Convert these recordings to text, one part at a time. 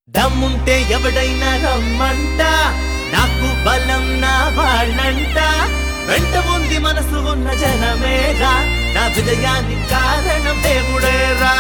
దమ్ముంటే ఎవడైనా రమ్మంట నాకు బలం నా వాళ్ళంట వెంట ఉంది మనసు ఉన్న జనమేగా నా విజయానికి కారణం దేవుడేరా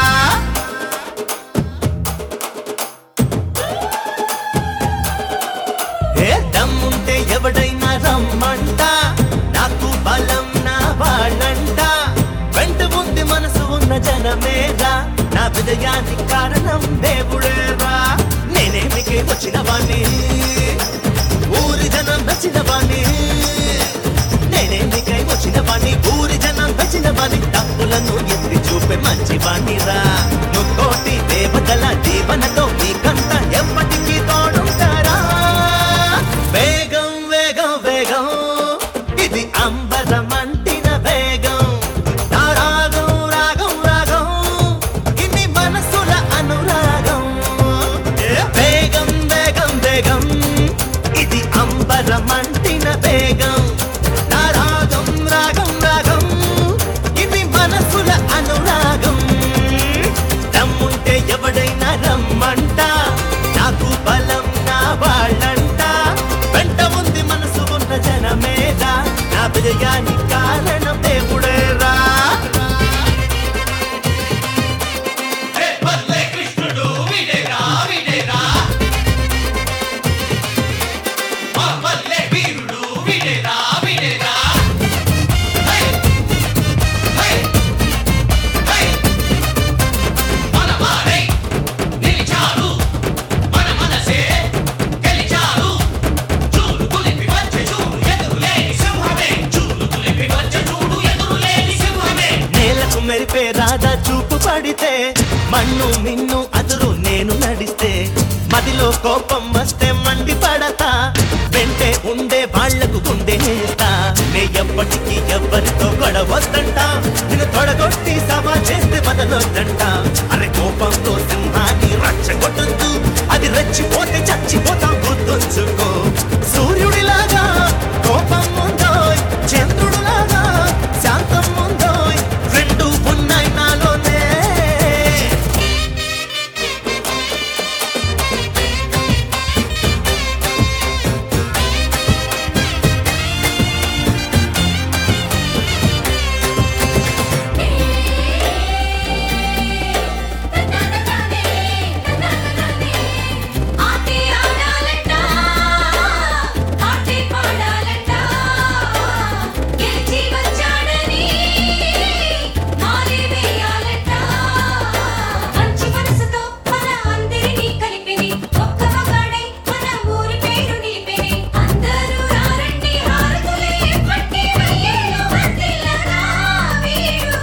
ఏ దమ్ముంటే ఎవడైనా రమ్మంట నాకు బలం నా వాళ్ళంట వెంట ఉంది మనసు ఉన్న జనమేగా నా విజయానికి కారణం దేవుడేరా నేనేమికే వచ్చిన వాణ్ణి ఊరి జనం నచ్చిన వాణ్ణి నేనేమికై వచ్చిన వాణ్ణి ఊరి జనం నచ్చిన వాణ్ణి తప్పులను ఎత్తి చూపే మంచి వాణ్ణిరా ముక్కోటి దేవతల దీవనతో మీకంత ఎప్పటికీ తోడుంటారా వేగం వేగం వేగం ఇది అంబరమంటిన వేగం నా రాగం రాగం రాగం ఇన్ని మనసుల అనురాగం ఏ వేగం వేగం వేగం ఇది అంబరమంటిన వేగం నా రాగం రాగం రాగం ఇది మనసుల అనురాగం దమ్ముంటే ఎవడైనా రమ్మంట నాకు బలం నా వాళ్ళంట వెంట ఉంది మనసు ఉన్న జనమేదా నా విజయానికి కారణం దేవుడేరా హే పల్లె కృష్ణుడు వీడేరా వీడేరా మా పల్లె వీరుడు వీడేరా వీడేరా హే హే హే మన వాడై నిలిచాడు మన మనసే గెలిచాడు చూడు కులిపి వచ్చే చూడు ఎదురులేని సింహమే చూడు కులిపి వచ్చే చూడు ఎదురులేని సింహమే నేలకు మెరిపే రాధా చూపు పడితే మన్ను మిన్ను అదురు నేను నడిస్తే మదిలో కోపం వస్తే మండి పడతా వెంటే ఉండే వాళ్లకు గుండె నేస్తా నే ఎప్పటికీ ఎవ్వరితో గొడవద్దంట నేను తొడగొట్టి సభ చేస్తే వదలొద్దంట అరే కోపంతో సింహాన్ని రచ్చగొట్టొద్దు అది రెచ్చిపోతే చచ్చిపోతా గుర్తుంచుకో సూర్యుడిలాగా కోపం ఉందో చంద్రుడులాగా శాంతం ఉందో రెండు ఉన్నాయి నాలోనే ఆటి ఆడాలంట ఆటి పాడాలంట గెలిచి వచ్చాడని మాలి వేయాలంట మంచి మనసుతో మన అందరినీ కలిపిని ఒక్క మగాడై మన ఊరి పేరు నిలిపిని అందరూ రారండి హారతులే పట్టి వయ్యేలు వందిల్లరా వీడు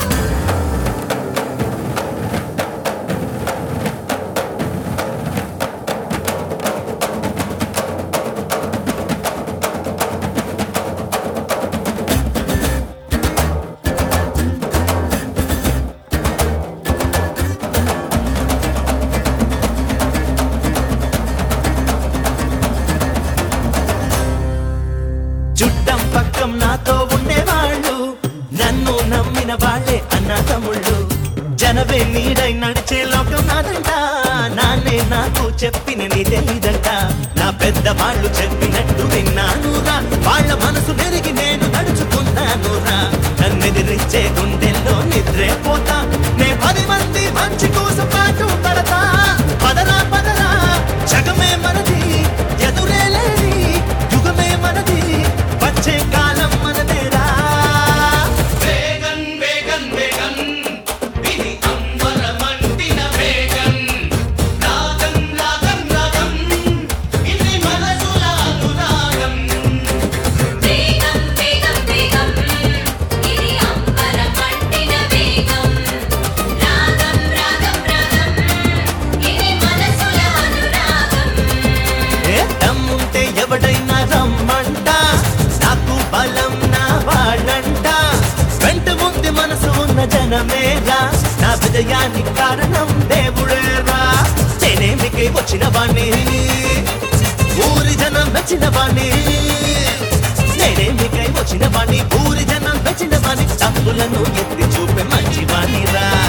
చుట్టం పక్కం నాతో ఉండేవాళ్ళు నన్ను నమ్మిన వాళ్ళే అన్న తమ్ముళ్ళు జనవే నీడై నడిచే లోకం నాదంట నాన్నే నాకు చెప్పిన నీ తెలీదంట నా పెద్ద వాళ్ళు చెప్పినట్టు విన్నానురా వాళ్ళ మనసు నెరిగి నేను నడుచుకున్నానురా నన్నెదిరించే గుండెల్లో నిద్రే పోతా నే పది మంది మంచి కోసం పాటు పడతా పదరా పదరా జగమే మనది ఎదురే లేని యుగమే మనది వచ్చే కాలం మనదేరా వేగన్ వేగన్ వేగన్ ఇది అంబరమంటిన వేగన్ రాగం రాగం రాగం ఇది మనసుల అనురాగం వేగం వేగం వేగం ఇది అంబర పండిన వేగం రాగం రాగం రాగం ఇది మనసుల అనురాగం ఏ దమ్ముంటే ఎవడైనా రమ్మంట నాకు బలం నా వాళ్ళంట వెంట ఉంది మనసు ఉన్న జనమేగా నా విజయానికి కారణం దేవుడేరా నేనేమికి వచ్చిన వాణ్ణి ఊరి జనం నచ్చిన వాణ్ణి నేనేమికై వచ్చిన వాణ్ణి ఊరి జనం నచ్చిన వాణ్ణి తప్పులను ఎత్తి చూపే మంచి వాణిరా